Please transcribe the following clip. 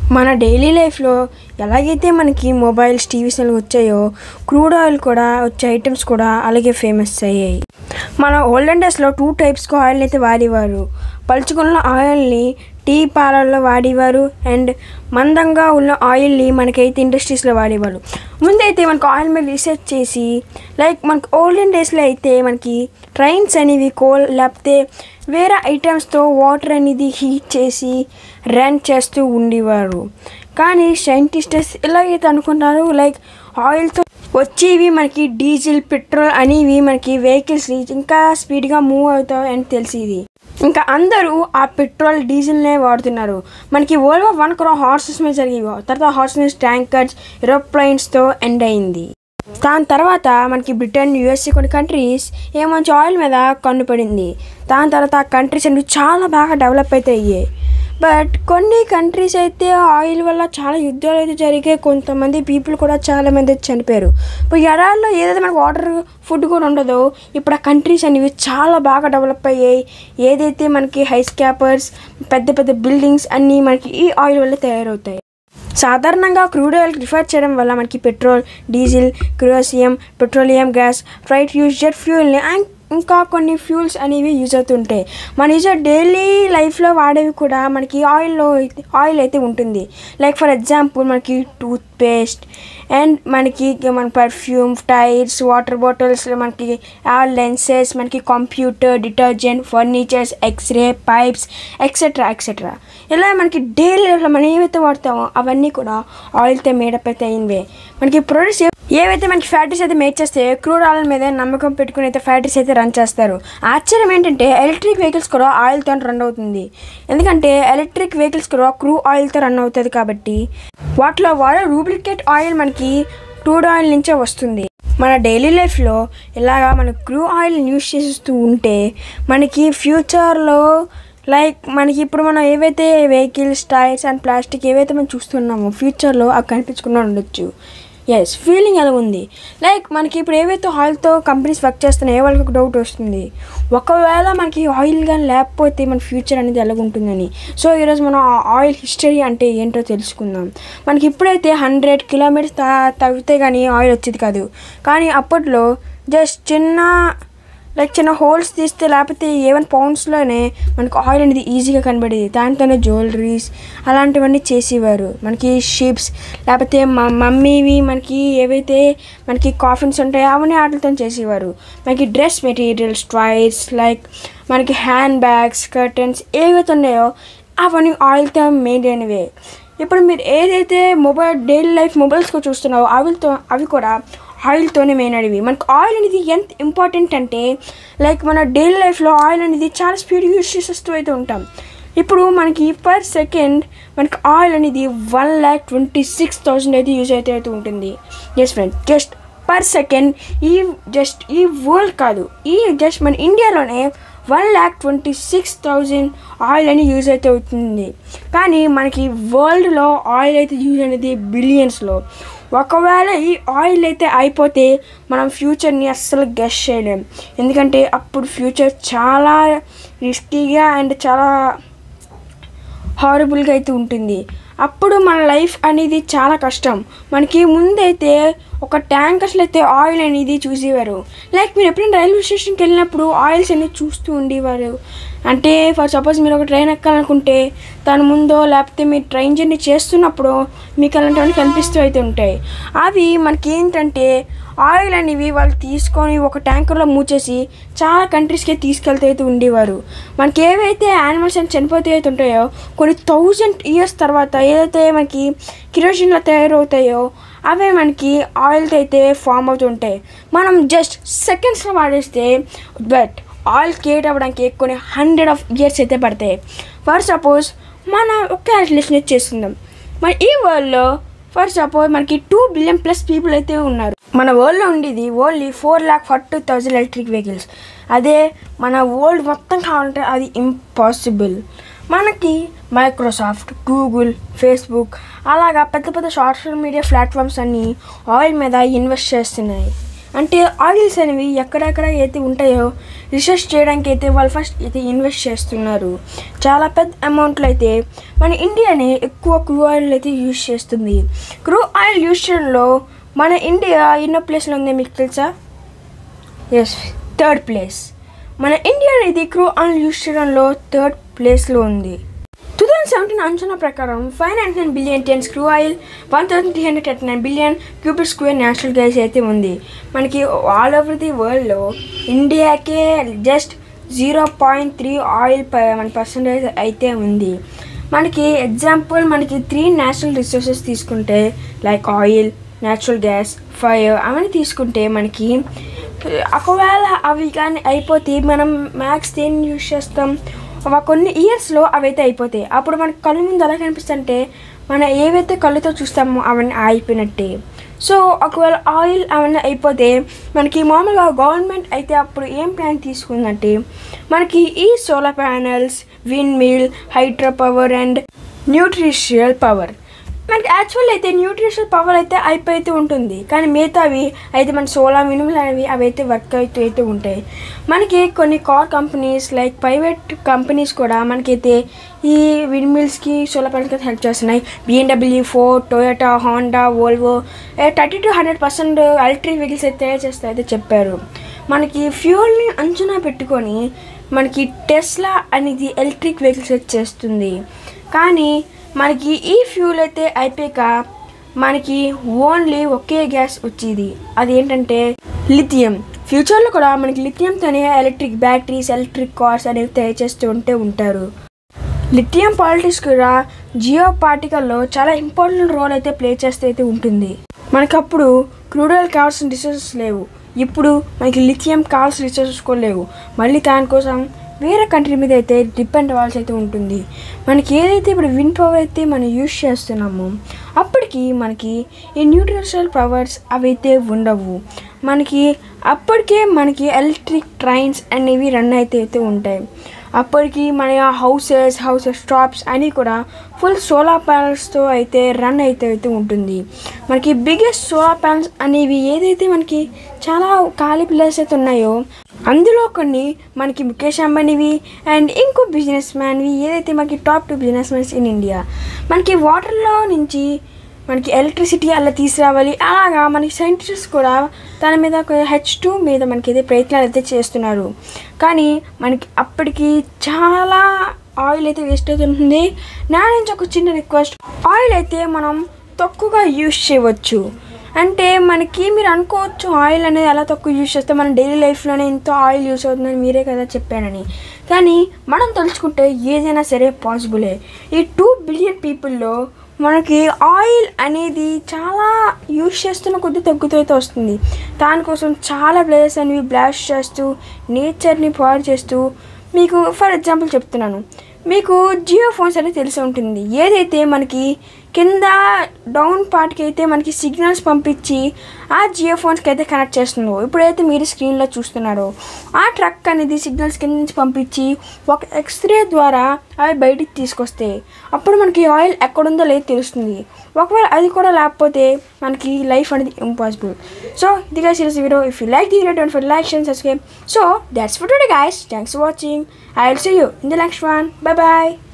మన డైలీ లైఫ్లో ఎలాగైతే మనకి మొబైల్స్ టీవీస్ అనేవి వచ్చాయో క్రూడ్ ఆయిల్ కూడా వచ్చే ఐటమ్స్ కూడా అలాగే ఫేమస్ అయ్యాయి మన ఓల్డెన్ డేస్లో టూ టైప్స్కి ఆయిల్ని అయితే వాడేవారు పలుచుకున్న ఆయిల్ని టీ పాలల్లో వాడేవారు అండ్ మందంగా ఉన్న ఆయిల్ని మనకైతే ఇండస్ట్రీస్లో వాడేవారు ముందైతే మనకు ఆయిల్ మీద రీసెర్చ్ చేసి లైక్ మనకు ఓల్డెన్ డేస్లో అయితే మనకి ట్రైన్స్ అనేవి కోల్ లేకపోతే వేరే ఐటమ్స్తో వాటర్ అనేది హీట్ చేసి రన్ చేస్తూ ఉండేవారు కానీ సైంటిస్టర్స్ ఎలాగైతే అనుకున్నారు లైక్ ఆయిల్తో వచ్చేవి మనకి డీజిల్ పెట్రోల్ అనేవి మనకి వెహికల్స్ ఇంకా స్పీడ్గా మూవ్ అవుతాయి అని తెలిసింది ఇంకా అందరూ ఆ పెట్రోల్ డీజిల్నే వాడుతున్నారు మనకి వరల్డ్ వార్ వన్ కూడా హార్సెస్ మీద జరిగేవి తర్వాత హార్సెస్ ట్యాంకర్స్ ఏరోప్లైన్స్తో ఎండ్ అయింది దాని తర్వాత మనకి బ్రిటన్ యుఎస్ఏ కొన్ని కంట్రీస్ ఏ మంచి ఆయిల్ మీద కన్నుపడింది దాని తర్వాత ఆ కంట్రీస్ అనేవి చాలా బాగా డెవలప్ అయితే అయ్యాయి బట్ కొన్ని కంట్రీస్ అయితే ఆయిల్ వల్ల చాలా యుద్ధాలు అయితే జరిగాయి కొంతమంది పీపుల్ కూడా చాలా మంది అయితే చనిపోయారు ఇప్పుడు ఎడారిలో ఏదైతే మనకు వాటర్ ఫుడ్ కూడా ఉండదో ఇప్పుడు ఆ కంట్రీస్ అనేవి చాలా బాగా డెవలప్ అయ్యాయి ఏదైతే మనకి హై స్కాపర్స్ పెద్ద పెద్ద బిల్డింగ్స్ అన్నీ మనకి ఈ ఆయిల్ వల్ల తయారవుతాయి సాధారణంగా క్రూడ్ ఆయిల్ రిఫర్ చేయడం వల్ల మనకి petrol diesel kerosene petroleum gas freight use jet ఫ్యూయల్ని అండ్ ఇంకా కొన్ని ఫ్యూల్స్ అనేవి యూజ్ అవుతుంటాయి మన యూజ్ డైలీ లైఫ్లో వాడేవి కూడా మనకి ఆయిల్లో ఆయిల్ అయితే ఉంటుంది లైక్ ఫర్ ఎగ్జాంపుల్ మనకి టూత్ పేస్ట్ అండ్ మనకి మన పర్ఫ్యూమ్ టైర్స్ వాటర్ బాటిల్స్ మనకి లెన్సెస్ మనకి computer detergent furnitures x-ray pipes etcetera etcetera ఇలా మనకి డైలీ లైఫ్లో మనం ఏవైతే వాడతామో అవన్నీ కూడా ఆయిల్తో మేడప్ అయితే అయినవే మనకి ప్రొడ్యూస్ ఏవైతే మనకి ఫ్యాక్టరీస్ అయితే మేక్ చేస్తే క్రూడ్ ఆయిల్ మీద నమ్మకం పెట్టుకుని అయితే ఫ్యాక్టరీస్ అయితే రన్ చేస్తారు ఆశ్చర్యం ఏంటంటే ఎలక్ట్రిక్ వెహికల్స్ కూడా ఆయిల్తో రన్ అవుతుంది ఎందుకంటే ఎలక్ట్రిక్ వెహికల్స్ కూడా క్రూ ఆయిల్తో రన్ అవుతుంది కాబట్టి వాటిలో వాడే రూబ్లికేట్ ఆయిల్ మనకి క్రూడ్ ఆయిల్ నుంచే వస్తుంది మన డైలీ లైఫ్లో ఇలాగా మన క్రూ ఆయిల్ యూస్ చేస్తూ ఉంటే మనకి ఫ్యూచర్లో లైక్ మనకి ఇప్పుడు మనం ఏవైతే వెహికల్స్ టైర్స్ అండ్ ప్లాస్టిక్ ఏవైతే మనం చూస్తున్నామో ఫ్యూచర్లో అవి కనిపించకుండా ఉండొచ్చు ఎస్ ఫీలింగ్ ఎలా ఉంది లైక్ మనకి ఇప్పుడు ఏవైతే ఆయిల్తో కంపెనీస్ వర్క్ చేస్తున్నాయో వాళ్ళకి ఒక డౌట్ వస్తుంది ఒకవేళ మనకి ఆయిల్ కానీ లేకపోతే మన ఫ్యూచర్ అనేది ఎలాగుంటుందని సో ఈరోజు మనం ఆ ఆయిల్ హిస్టరీ అంటే ఏంటో తెలుసుకుందాం మనకి ఇప్పుడైతే హండ్రెడ్ కిలోమీటర్స్ తగ్గితే కానీ ఆయిల్ వచ్చేది కాదు కానీ అప్పట్లో జస్ట్ చిన్న లైక్ చిన్న హోల్స్ తీస్తే లేకపోతే ఏవన్ పౌండ్స్లోనే మనకు ఆయిల్ అనేది ఈజీగా కనబడేది దాంతోనే జ్యువెలరీస్ అలాంటివన్నీ చేసేవారు మనకి షిప్స్ లేకపోతే మా మమ్మీవి మనకి ఏవైతే మనకి కాఫిన్స్ ఉంటాయో అవన్నీ వాటితో చేసేవారు మనకి డ్రెస్ మెటీరియల్స్ ట్రైస్ లైక్ మనకి హ్యాండ్ బ్యాగ్స్ కర్టన్స్ ఏవైతే ఉన్నాయో అవన్నీ ఆయిల్తో మెయింటైన్ అయినవే ఇప్పుడు మీరు ఏదైతే మొబైల్ డైలీ లైఫ్ మొబైల్స్లో చూస్తున్నావో అవితో అవి కూడా ఆయిల్తోనే మెయిన్ అడివి మనకు ఆయిల్ అనేది ఎంత ఇంపార్టెంట్ అంటే లైక్ మన డైలీ లైఫ్లో ఆయిల్ అనేది చాలా స్పీడ్ యూజ్ చేసేస్తూ అయితే ఉంటాం ఇప్పుడు మనకి పర్ సెకండ్ మనకి ఆయిల్ అనేది one lakh twenty six thousand అయితే యూజ్ అయితే అయితే ఉంటుంది yes friend just per second ఈ జస్ట్ ఈ వరల్డ్ కాదు ఈ జస్ట్ మన ఇండియాలోనే one lakh twenty six thousand oil అని యూజ్ అయితే అవుతుంది కానీ మనకి వరల్డ్లో ఆయిల్ అయితే యూజ్ అనేది బిలియన్స్లో ఒకవేళ ఈ ఆయిల్ అయితే అయిపోతే మనం ఫ్యూచర్ని అస్సలు గెస్ చేయలేం ఎందుకంటే అప్పుడు ఫ్యూచర్ చాలా రిస్కీగా అండ్ చాలా హారబుల్గా అయితే ఉంటుంది అప్పుడు మన లైఫ్ అనేది చాలా కష్టం మనకి ముందైతే ఒక ట్యాంకర్స్లో అయితే ఆయిల్ అనేది చూసేవారు లైక్ మీరు ఎప్పుడైనా రైల్వే స్టేషన్కి వెళ్ళినప్పుడు ఆయిల్స్ అనేది చూస్తూ ఉండేవారు అంటే ఫర్ సపోజ్ మీరు ఒక ట్రైన్ ఎక్కాలనుకుంటే దాని ముందో లేకపోతే మీరు ట్రైన్ జర్నీ చేస్తున్నప్పుడు మీకు అలాంటివన్నీ కనిపిస్తూ అయితే ఉంటాయి అవి మనకి ఏంటంటే ఆయిల్ అనేవి వాళ్ళు తీసుకొని ఒక ట్యాంకర్లో మూచేసి చాలా కంట్రీస్కి తీసుకెళ్తూ అయితే ఉండేవారు మనకి ఏవైతే యానిమల్స్ అని చనిపోతే అయితే ఉంటాయో కొన్ని థౌజండ్ ఇయర్స్ తర్వాత ఏదైతే మనకి కిరోసిన్లో తయారవుతాయో అవే మనకి ఆయిల్తో అయితే ఫామ్ అవుతుంటాయి మనం జస్ట్ సెకండ్స్లో వాడేస్తే బట్ ఆయిల్ క్రియేట్ అవ్వడానికి కొన్ని హండ్రెడ్ ఆఫ్ ఇయర్స్ అయితే పడతాయి ఫర్ సపోజ్ మన ఒక క్యాల్కులేషన్ చేస్తుందాం మన ఈ వరల్డ్లో ఫర్ సపోజ్ మనకి టూ బిలియన్ ప్లస్ పీపుల్ అయితే ఉన్నారు మన వరల్డ్లో ఉండేది only four lakh forty thousand electric vehicles అదే మన వరల్డ్ మొత్తం కావాలంటే అది ఇంపాసిబుల్ మనకి మైక్రోసాఫ్ట్ గూగుల్ ఫేస్బుక్ అలాగా పెద్ద పెద్ద సోషల్ మీడియా ప్లాట్ఫామ్స్ అన్నీ ఆయిల్ మీద ఇన్వెస్ట్ చేస్తున్నాయి అంటే ఆయిల్స్ అనేవి ఎక్కడెక్కడ అయితే ఉంటాయో రీసెర్చ్ చేయడానికి అయితే వాళ్ళు ఫస్ట్ అయితే ఇన్వెస్ట్ చేస్తున్నారు చాలా పెద్ద అమౌంట్లో అయితే మన ఇండియానే ఎక్కువ క్రూ ఆయిల్ అయితే యూజ్ చేస్తుంది క్రూ ఆయిల్ యూజ్ చేయడంలో మన ఇండియా ఎన్నో ప్లేస్లో ఉంది మీకు తెలుసా ఎస్ థర్డ్ ప్లేస్ మన ఇండియా అనేది క్రూ ఆయిల్ యూజ్ చేయడంలో థర్డ్ ప్లేస్లో ఉంది టూ థౌజండ్ సెవెంటీన్ అంచనా ప్రకారం five ninety nine billion tonnes crude oil one thousand three hundred thirty nine billion cubic square natural gas అయితే ఉంది మనకి ఆల్ ఓవర్ ది వరల్డ్లో ఇండియాకే just zero point three oil మన పర్సంటేజ్ అయితే ఉంది మనకి ఎగ్జాంపుల్ మనకి త్రీ నేచురల్ రిసోర్సెస్ తీసుకుంటే like oil natural gas fire అవన్నీ తీసుకుంటే మనకి ఒకవేళ అవి కానీ అయిపోతే మనం మ్యాక్స్ దేన్ని యూజ్ చేస్తాం ఒక కొన్ని ఇయర్స్లో అవి అయితే అయిపోతాయి అప్పుడు మనకి కళ్ళు ముందు ఎలా కనిపిస్తుంటే మనం ఏవైతే కళ్ళుతో చూస్తామో అవన్నీ అయిపోయినట్టే సో ఒకవేళ ఆయిల్ అవన్నీ అయిపోతే మనకి మామూలుగా గవర్నమెంట్ అయితే అప్పుడు ఏం ప్లాన్ తీసుకుందంటే మనకి ఈ solar panels windmill hydro power and nutritional power మనకి యాక్చువల్ అయితే న్యూట్రిషనల్ పవర్ అయితే అయిపోతూ ఉంటుంది కానీ మిగతావి అయితే మన సోలార్ మినిమల్ అనేవి అవి అయితే వర్క్ అవుతూ అయితే ఉంటాయి మనకి కొన్ని car companies like private companies కూడా మనకైతే ఈ విండ్ మిల్స్కి సోలార్ ప్యానల్కి హెల్ప్ చేస్తున్నాయి BMW Ford Toyota Honda Volvo thirty to hundred percent electric vehicles అయితే తయారు చేస్తే అయితే చెప్పారు మనకి ఫ్యూల్ని అంచనా పెట్టుకొని మనకి టెస్లా అనేది ఎలక్ట్రిక్ వెహికల్స్ అయితే చేస్తుంది కానీ మనకి ఈ ఫ్యూల్ అయితే అయిపోయాక మనకి ఓన్లీ ఒకే గ్యాస్ వచ్చేది అది ఏంటంటే లిథియం ఫ్యూచర్లో కూడా మనకి లిథియంతోనే ఎలక్ట్రిక్ బ్యాటరీస్ ఎలక్ట్రిక్ కార్స్ అనేవి తయారు చేస్తూ ఉంటే ఉంటారు లిథియం పాలిటిక్స్ కూడా జియో పార్టికల్లో చాలా ఇంపార్టెంట్ రోల్ అయితే ప్లే చేస్తూ అయితే ఉంటుంది మనకి అప్పుడు క్రూడ్ ఆయిల్ కావాల్సిన రిసోర్సెస్ లేవు ఇప్పుడు మనకి లిథియం కావాల్సిన రిసోర్సెస్ కూడా లేవు మళ్ళీ దానికోసం వేరే కంట్రీ మీద అయితే డిపెండ్ అవ్వాల్సి అయితే ఉంటుంది మనకి ఏదైతే ఇప్పుడు విండ్ పవర్ అయితే మనం యూజ్ చేస్తున్నామో అప్పటికి మనకి ఈ న్యూట్రిషనల్ పవర్స్ అవి అయితే ఉండవు మనకి అప్పటికే మనకి ఎలక్ట్రిక్ ట్రైన్స్ అనేవి రన్ అయితే అయితే ఉంటాయి అప్పటికి మన హౌసెస్ హౌసెస్ షాప్స్ అన్నీ కూడా ఫుల్ సోలార్ ప్యానల్స్తో అయితే రన్ అయితే అయితే ఉంటుంది మనకి బిగ్గెస్ట్ సోలార్ ప్యానల్స్ అనేవి ఏదైతే మనకి చాలా ఖాళీ ప్లేస్ అయితే ఉన్నాయో అందులో కొన్ని మనకి ముఖేష్ అంబానీవి అండ్ ఇంకో బిజినెస్ మ్యాన్వి ఏదైతే మనకి top two business mans in India మనకి వాటర్లో నుంచి మనకి ఎలక్ట్రిసిటీ అలా తీసుకురావాలి అలాగా మనకి సైంటిస్ట్ కూడా దాని మీద హెచ్ టూ మీద మనకి అయితే ప్రయత్నాలు అయితే చేస్తున్నారు కానీ మనకి అప్పటికి చాలా ఆయిల్ అయితే వేస్ట్ అవుతుంది నా నుంచి ఒక చిన్న రిక్వెస్ట్ ఆయిల్ అయితే మనం తక్కువగా యూజ్ చేయవచ్చు అంటే మనకి మీరు అనుకోవచ్చు ఆయిల్ అనేది ఎలా తక్కువ యూజ్ చేస్తే మన డైలీ లైఫ్లోనే ఇంత ఆయిల్ యూజ్ అవుతుందని మీరే కదా చెప్పానని కానీ మనం తలుచుకుంటే ఏదైనా సరే పాసిబులే ఈ టూ బిలియన్ పీపుల్లో మనకి ఆయిల్ అనేది చాలా యూజ్ చేస్తున్న కొద్దీ తగ్గుతూ అయితే వస్తుంది దానికోసం చాలా ప్లేసెస్ అనేవి బ్లాస్ట్ చేస్తూ నేచర్ని పాడు చేస్తూ మీకు ఫర్ ఎగ్జాంపుల్ చెప్తున్నాను మీకు జియో ఫోన్స్ అనేది తెలిసి ఉంటుంది ఏదైతే మనకి కింద డౌన్ పార్ట్కి అయితే మనకి సిగ్నల్స్ పంపించి ఆ జియో ఫోన్స్కి అయితే కనెక్ట్ చేస్తుందో ఇప్పుడైతే మీరు స్క్రీన్లో చూస్తున్నారో ఆ ట్రక్ అనేది సిగ్నల్స్ కింద నుంచి పంపించి ఒక ఎక్స్రే ద్వారా అవి బయటికి తీసుకొస్తే అప్పుడు మనకి ఆయిల్ ఎక్కడుందో లేదు తెలుస్తుంది ఒకవేళ అది కూడా లేకపోతే మనకి లైఫ్ అనేది ఇంపాసిబుల్ సో ఇది guys is video if you like the video don't forget to like share and subscribe so that's for today guys thanks for watching i'll see you in the next one bye bye